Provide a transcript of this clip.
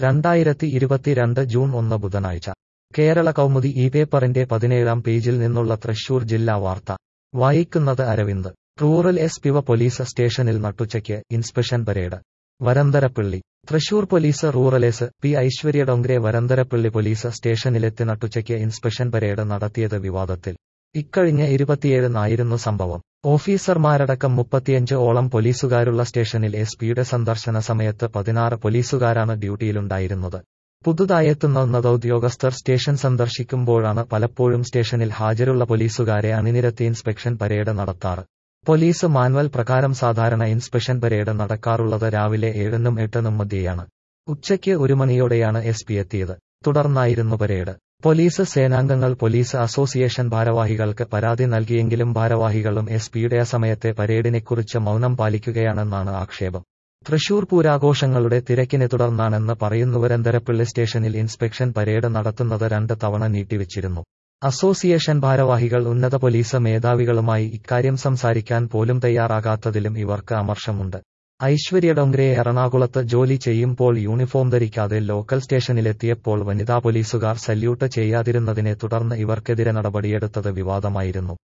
രണ്ടായിരത്തി ഇരുപത്തിരണ്ട് ജൂൺ ഒന്ന് ബുധനാഴ്ച കേരള കൗമുദി ഈ പേപ്പറിന്റെ പതിനേഴാം പേജിൽ നിന്നുള്ള തൃശൂർ ജില്ലാ വാർത്ത വായിക്കുന്നത് അരവിന്ദ് റൂറൽ എസ് പിവ പോലീസ് സ്റ്റേഷനിൽ നട്ടുച്ചയ്ക്ക് inspection parade Varantharappilly Thrissur police rural S P Aishwarya Dongre Varantharappilly police സ്റ്റേഷനിലെത്തി നട്ടുച്ചയ്ക്ക് ഇൻസ്പെക്ഷൻ പരേഡ് നടത്തിയത് വിവാദത്തിൽ ഇക്കഴിഞ്ഞ ഇരുപത്തിയേഴിനായിരുന്നു സംഭവം ഓഫീസർമാരടക്കം മുപ്പത്തിയഞ്ച് ഓളം പോലീസുകാരുള്ള സ്റ്റേഷനിൽ എസ് പിയുടെ സന്ദർശന സമയത്ത് പതിനാറ് പോലീസുകാരാണ് ഡ്യൂട്ടിയിലുണ്ടായിരുന്നത് പുതുതായെത്തുന്ന ഉദ്യോഗസ്ഥർ സ്റ്റേഷൻ സന്ദർശിക്കുമ്പോഴാണ് പലപ്പോഴും സ്റ്റേഷനിൽ ഹാജരുള്ള പോലീസുകാരെ അണിനിരത്തി ഇൻസ്പെക്ഷൻ പരേഡ് നടത്താറ് പോലീസ് മാനുവൽ പ്രകാരം സാധാരണ ഇൻസ്പെക്ഷൻ പരേഡ് നടക്കാറുള്ളത് രാവിലെ ഏഴിനും എട്ടിനും മധ്യയാണ് ഉച്ചയ്ക്ക് ഒരു മണിയോടെയാണ് എസ് പി എത്തിയത് തുടർന്നായിരുന്നു പരേഡ് പോലീസ് സേനാംഗങ്ങൾ പോലീസ് അസോസിയേഷൻ ഭാരവാഹികൾക്ക് പരാതി നൽകിയെങ്കിലും ഭാരവാഹികളും എസ് പിയുടെ അസമയത്തെ പരേഡിനെക്കുറിച്ച് മൗനം പാലിക്കുകയാണെന്നാണ് ആക്ഷേപം തൃശൂർ പൂരാഘോഷങ്ങളുടെ തിരക്കിനെ തുടർന്നാണെന്ന് പറയുന്നുവരന്തരപ്പിള്ളി സ്റ്റേഷനിൽ ഇൻസ്പെക്ഷൻ പരേഡ് നടത്തുന്നത് രണ്ട് തവണ നീട്ടിവച്ചിരുന്നു അസോസിയേഷൻ ഭാരവാഹികൾ ഉന്നത പോലീസ് മേധാവികളുമായി ഇക്കാര്യം സംസാരിക്കാൻ പോലും തയ്യാറാകാത്തതിലും ഇവർക്ക് അമർഷമുണ്ട് ഐശ്വര്യ ഡോങ്രയെ എറണാകുളത്ത് ജോലി ചെയ്യുമ്പോൾ യൂണിഫോം ധരിക്കാതെ ലോക്കൽ സ്റ്റേഷനിലെത്തിയപ്പോൾ വനിതാ പോലീസുകാർ സല്യൂട്ട് ചെയ്യാതിരുന്നതിനെ തുടർന്ന് ഇവർക്കെതിരെ നടപടിയെടുത്തത് വിവാദമായിരുന്നു